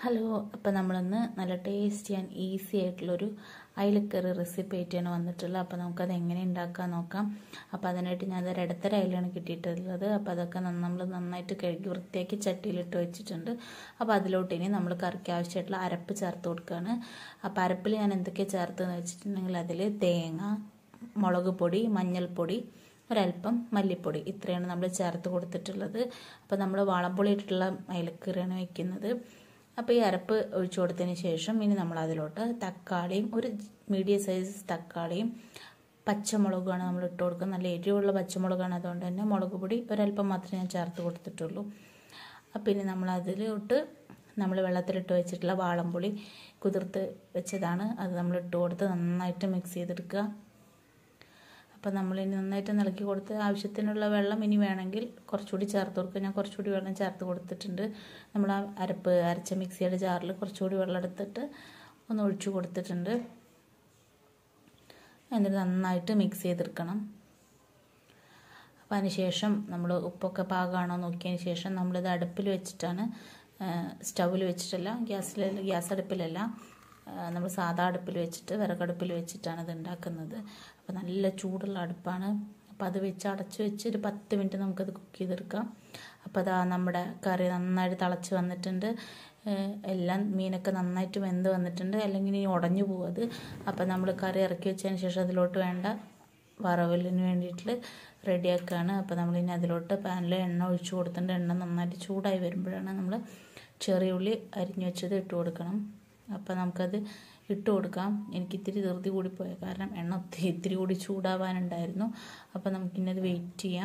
hello അപ്പോൾ നമ്മളിന്ന് നല്ല ടേസ്റ്റി ആൻഡ് ഈസി ആയിട്ടുള്ളൊരു അയിലക്കറി റെസിപ്പി ആയിട്ടാണ് വന്നിട്ടുള്ളത് അപ്പോൾ നമുക്കത് എങ്ങനെ ഉണ്ടാക്കാൻ നോക്കാം അപ്പോൾ അതിനായിട്ട് ഞാൻ അതൊരു ഇടത്തര അയിലാണ് കിട്ടിയിട്ടുള്ളത് അപ്പോൾ അതൊക്കെ നമ്മൾ നന്നായിട്ട് കഴുകി വൃത്തിയാക്കി ചട്ടിയിലിട്ട് വെച്ചിട്ടുണ്ട് അപ്പോൾ അതിലോട്ട് ഇനി നമ്മൾ കറിക്ക് ആവശ്യമായിട്ടുള്ള അരപ്പ് ചേർത്ത് കൊടുക്കുകയാണ് അപ്പോൾ അരപ്പിൽ ഞാൻ എന്തൊക്കെ ചേർത്തെന്ന് വെച്ചിട്ടുണ്ടെങ്കിൽ അതിൽ തേങ്ങ മുളക് പൊടി മഞ്ഞൾപ്പൊടി ഒരല്പം മല്ലിപ്പൊടി ഇത്രയാണ് നമ്മൾ ചേർത്ത് കൊടുത്തിട്ടുള്ളത് അപ്പോൾ നമ്മൾ വാളംപൊളി ഇട്ടിട്ടുള്ള അയലക്കറിയാണ് വയ്ക്കുന്നത് അപ്പോൾ ഈ അരപ്പ് ഒഴിച്ചു കൊടുത്തതിന് ശേഷം ഇനി നമ്മൾ അതിലോട്ട് തക്കാളിയും ഒരു മീഡിയം സൈസ് തക്കാളിയും പച്ചമുളകുമാണ് നമ്മൾ ഇട്ട് കൊടുക്കുന്നത് നല്ല എരിവുള്ള പച്ചമുളകാണ് അതുകൊണ്ട് തന്നെ മുളക് പൊടി ഒരല്പം മാത്രമേ ഞാൻ ചേർത്ത് കൊടുത്തിട്ടുള്ളൂ അപ്പം ഇനി നമ്മൾ അതിലോട്ട് നമ്മൾ വെള്ളത്തിലിട്ട് വെച്ചിട്ടുള്ള വാളംപുളി കുതിർത്ത് വെച്ചതാണ് അത് നമ്മൾ ഇട്ട് കൊടുത്ത് നന്നായിട്ട് മിക്സ് ചെയ്തെടുക്കുക അപ്പോൾ നമ്മളിനി നന്നായിട്ട് ഇളക്കി കൊടുത്ത് ആവശ്യത്തിനുള്ള വെള്ളം ഇനി വേണമെങ്കിൽ കുറച്ചുകൂടി ചേർത്ത് കൊടുക്കുക ഞാൻ കുറച്ചുകൂടി വെള്ളം ചേർത്ത് കൊടുത്തിട്ടുണ്ട് നമ്മൾ ആ അരപ്പ് അരച്ച മിക്സിയുടെ ജാറിൽ കുറച്ചുകൂടി വെള്ളം എടുത്തിട്ട് ഒന്ന് ഒഴിച്ചു കൊടുത്തിട്ടുണ്ട് എന്നിട്ട് നന്നായിട്ട് മിക്സ് ചെയ്തെടുക്കണം അപ്പോൾ അതിനുശേഷം നമ്മൾ ഉപ്പൊക്കെ പാകമാണോ നോക്കിയതിന് ശേഷം നമ്മളിത് അടുപ്പിൽ വെച്ചിട്ടാണ് സ്റ്റൗവിൽ വെച്ചിട്ടല്ല ഗ്യാസിൽ ഗ്യാസ് അടുപ്പിലല്ല നമ്മൾ സാധാ അടുപ്പിൽ വെച്ചിട്ട് വിറകടുപ്പിൽ വെച്ചിട്ടാണ് ഇത് ഉണ്ടാക്കുന്നത് അപ്പോൾ നല്ല ചൂടുള്ള അടുപ്പാണ് അപ്പോൾ അത് വെച്ച് അടച്ച് വെച്ച് ഒരു പത്ത് മിനിറ്റ് നമുക്കത് കുക്ക് ചെയ്തെടുക്കാം അപ്പോൾ അതാ നമ്മുടെ കറി നന്നായിട്ട് തിളച്ച് വന്നിട്ടുണ്ട് എല്ലാം മീനൊക്കെ നന്നായിട്ട് വെന്ത് വന്നിട്ടുണ്ട് അല്ലെങ്കിൽ ഇനി ഉടഞ്ഞു പോകും അത് അപ്പോൾ നമ്മൾ കറി ഇറക്കി വെച്ചതിന് ശേഷം അതിലോട്ട് വേണ്ട വറവലിന് വേണ്ടിയിട്ട് റെഡിയാക്കുകയാണ് അപ്പോൾ നമ്മളിനി അതിലോട്ട് പാനിൽ എണ്ണ ഒഴിച്ചു കൊടുത്തിട്ടുണ്ട് എണ്ണ നന്നായിട്ട് ചൂടായി വരുമ്പോഴാണ് നമ്മൾ ചെറിയ ഉള്ളി അരിഞ്ഞു വെച്ചത് ഇട്ട് കൊടുക്കണം അപ്പോൾ നമുക്കത് ഇട്ട് കൊടുക്കാം എനിക്ക് ഇത്തിരി ധൃതി കൂടിപ്പോയി കാരണം എണ്ണ ഒത്തിരി ഇത്തിരി കൂടി ചൂടാവാനുണ്ടായിരുന്നു അപ്പോൾ നമുക്കിന്നത് വെയിറ്റ് ചെയ്യാം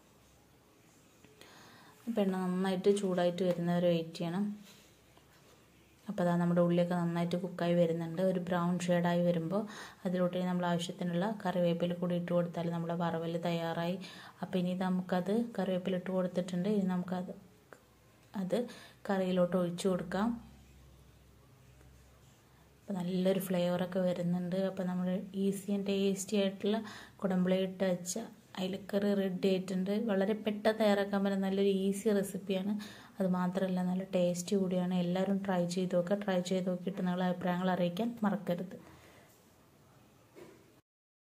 അപ്പോൾ എണ്ണ നന്നായിട്ട് ചൂടായിട്ട് വരുന്നവരെ വെയിറ്റ് ചെയ്യണം അപ്പോൾ അതാ നമ്മുടെ ഉള്ളിയൊക്കെ നന്നായിട്ട് കുക്കായി വരുന്നുണ്ട് ഒരു ബ്രൗൺ ഷെയ്ഡായി വരുമ്പോൾ അതിലോട്ട് നമ്മൾ ആവശ്യത്തിനുള്ള കറിവേപ്പില കൂടി ഇട്ട് കൊടുത്താൽ നമ്മുടെ വറവൽ തയ്യാറായി അപ്പോൾ ഇനി നമുക്കത് കറിവേപ്പില ഇട്ട് കൊടുത്തിട്ടുണ്ട് ഇനി നമുക്കത് അത് കറിയിലോട്ട് ഒഴിച്ചു കൊടുക്കാം അപ്പോൾ നല്ലൊരു ഫ്ലേവറൊക്കെ വരുന്നുണ്ട് അപ്പോൾ നമ്മൾ ഈസി ആൻഡ് ടേസ്റ്റി ആയിട്ടുള്ള കുടംപുളി ഇട്ട് വെച്ച അയിലക്കറി റെഡി ആയിട്ടുണ്ട് വളരെ പെട്ടെന്ന് തയ്യാറാക്കാൻ പറ്റുന്ന നല്ലൊരു ഈസി റെസിപ്പിയാണ് അത് മാത്രമല്ല നല്ല ടേസ്റ്റി കൂടിയാണ് എല്ലാവരും ട്രൈ ചെയ്ത് നോക്കുക ട്രൈ ചെയ്ത് നോക്കിയിട്ട് നിങ്ങളുടെ അഭിപ്രായങ്ങൾ അറിയിക്കാൻ മറക്കരുത്